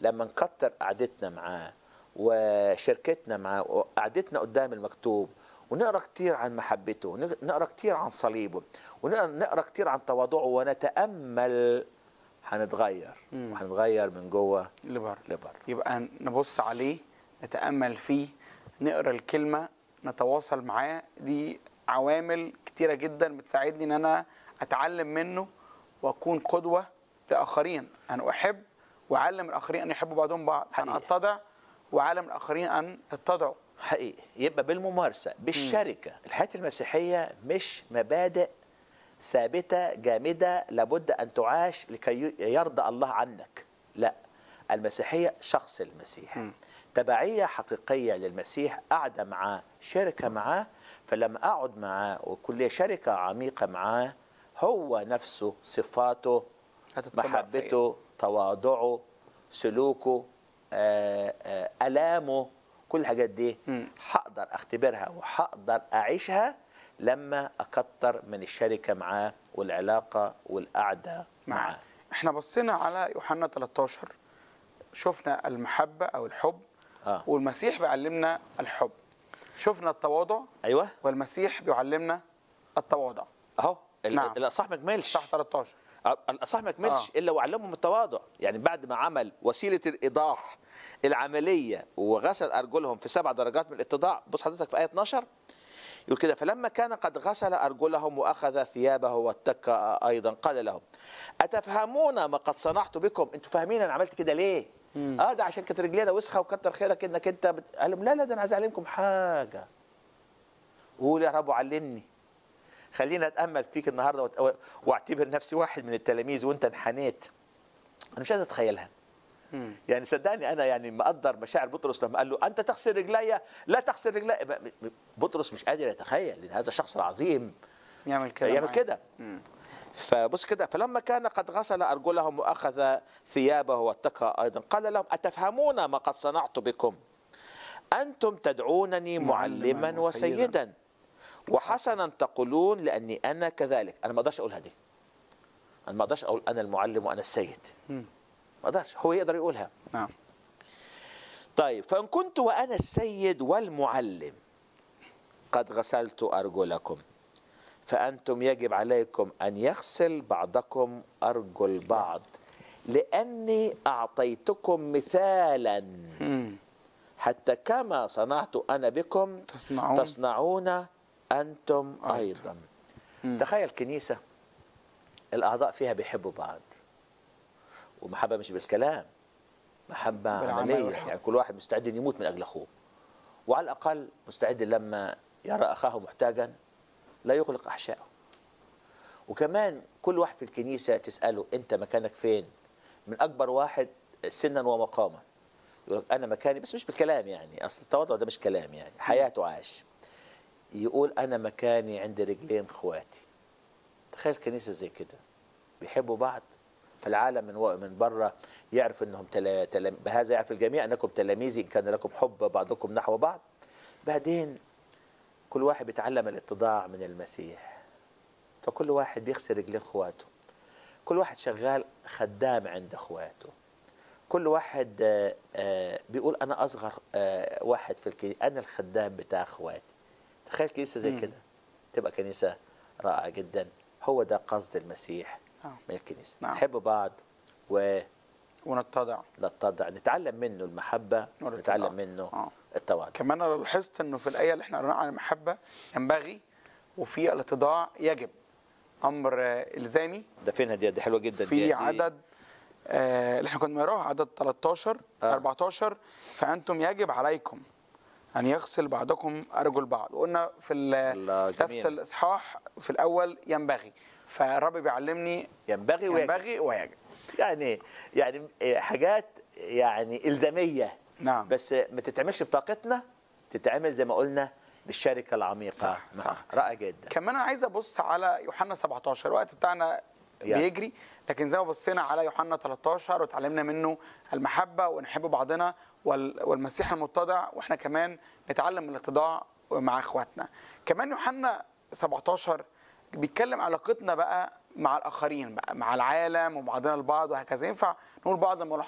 لما نكتر قعدتنا معاه وشركتنا معاه وقعدتنا قدام المكتوب ونقرا كتير عن محبته ونق- نقرا كتير عن صليبه ونقرا نقرا كتير عن تواضعه ونتامل هنتغير وهنتغير من جوه لبره لبره يبقى نبص عليه نتامل فيه نقرا الكلمه نتواصل معاه دي عوامل كتيره جدا بتساعدني ان انا اتعلم منه واكون قدوه لاخرين ان احب واعلم الاخرين ان يحبوا بعضهم بعض ان حقيقي. اتضع واعلم الاخرين ان يتضعوا حقيقي يبقى بالممارسه بالشركه الحياه المسيحيه مش مبادئ ثابته جامده لابد ان تعاش لكي يرضى الله عنك لا المسيحيه شخص المسيح تبعيه حقيقيه للمسيح قاعده معاه شركه معاه فلما اقعد معاه ويكون لي شركه عميقه معاه هو نفسه صفاته هتتطبع فيا. محبته تواضعه سلوكه آه، آه، ألامه كل الحاجات دي هقدر اختبرها وهقدر اعيشها لما اكتر من الشركه معاه والعلاقه والقعده معاه معاه احنا بصينا على يوحنا 13 شفنا المحبة أو الحب آه. والمسيح بيعلمنا الحب شفنا التواضع ايوه والمسيح بيعلمنا التواضع اهو ال- نعم. الاصح ما كملش صح 13 آه، الاصح ما كملش آه. الا وعلمهم التواضع يعني بعد ما عمل وسيله الايضاح العمليه وغسل ارجلهم في سبع درجات من الاتضاع بص حضرتك في ايه 12 يقول كده فلما كان قد غسل ارجلهم واخذ ثيابه واتكى ايضا قال لهم اتفهمون ما قد صنعت بكم انتوا فاهمين انا عملت كده ليه اه ده عشان كانت رجلينا وسخه وكتر خيرك انك انت بت... قال لهم لا لا ده انا عايز اعلمكم حاجه قول يا رب علمني خلينا اتامل فيك النهارده وأت- واعتبر نفسي واحد من التلاميذ وانت انحنيت انا مش قادر اتخيلها يعني صدقني انا يعني مقدر مشاعر بطرس لما قال له انت تغسل رجلي لا تغسل رجلي ب- ب- بطرس مش قادر يتخيل ان هذا الشخص العظيم يعمل كده يعمل معايا. كده فبص كده فلما كان قد غسل ارجلهم واخذ ثيابه واتكى ايضا قال لهم اتفهمون ما قد صنعت بكم انتم تدعونني معلماً معلما وسيداً. وسيدا وحسنا تقولون لاني انا كذلك انا ما اقدرش اقولها دي انا ما اقدرش اقول انا المعلم وانا السيد ما اقدرش هو يقدر يقولها نعم طيب فإن كنت وأنا السيد والمعلم قد غسلت أرجلكم فأنتم يجب عليكم أن يغسل بعضكم أرجل بعض لأني أعطيتكم مثالا حتى كما صنعت أنا بكم تصنعون تصنعون أنتم أيضا تخيل كنيسة الأعضاء فيها بيحبوا بعض ومحبة مش بالكلام محبة بالعمل عملية والحب. يعني كل واحد مستعد إن يموت من أجل أخوه وعلى الأقل مستعد لما يرى أخاه محتاجا لا يغلق أحشائه وكمان كل واحد في الكنيسة تسأله أنت مكانك فين من أكبر واحد سنا ومقاما يقول لك أنا مكاني بس مش بالكلام يعني أصل التواضع ده مش كلام يعني حياته عاش يقول أنا مكاني عند رجلين إخواتي تخيل كنيسة زي كده بيحبوا بعض فالعالم من و... من بره يعرف انهم تلا... تلا... بهذا يعرف الجميع انكم تلاميذي ان كان لكم حب بعضكم نحو بعض بعدين كل واحد بيتعلم الاتضاع من المسيح فكل واحد بيغسل رجلين اخواته كل واحد شغال خدام عند اخواته كل واحد آه، آه، بيقول انا اصغر آه، واحد في الكنيسه انا الخدام بتاع اخواتي تخيل كنيسه زي كده تبقى كنيسه رائعه جدا هو ده قصد المسيح نعم. من الكنيسه نعم. نحب بعض ونتضع ونتضع نتعلم منه المحبه والاتضاع. نتعلم منه آه. التواضع كمان انا لاحظت انه في الايه اللي احنا قريناها عن المحبه ينبغي وفي الاتضاع يجب امر آه، الزامي ده فينها دي دي حلوه جدا دي- في دي عدد آه، اللي احنا كنا بنقراه عدد 13 آه. 14 فانتم يجب عليكم ان يغسل بعضكم ارجل بعض وقلنا في ال- الله، نفس جميل. الاصحاح في الاول ينبغي فالرب بيعلمني ينبغي ويجب ينبغي ويجب يعني يعني إيه، حاجات يعني الزاميه نعم. بس ما تتعملش بطاقتنا تتعمل زي ما قلنا بالشركه العميقه صح، معها. صح. رائع جدا كمان انا عايز ابص على يوحنا 17 الوقت بتاعنا يا. بيجري لكن زي ما بصينا على يوحنا 13 وتعلمنا منه المحبه ونحب بعضنا وال- والمسيح المتضع واحنا كمان نتعلم الاتضاع مع اخواتنا كمان يوحنا 17 بيتكلم علاقتنا بقى مع الاخرين بقى مع العالم وبعضنا البعض وهكذا ينفع نقول بعض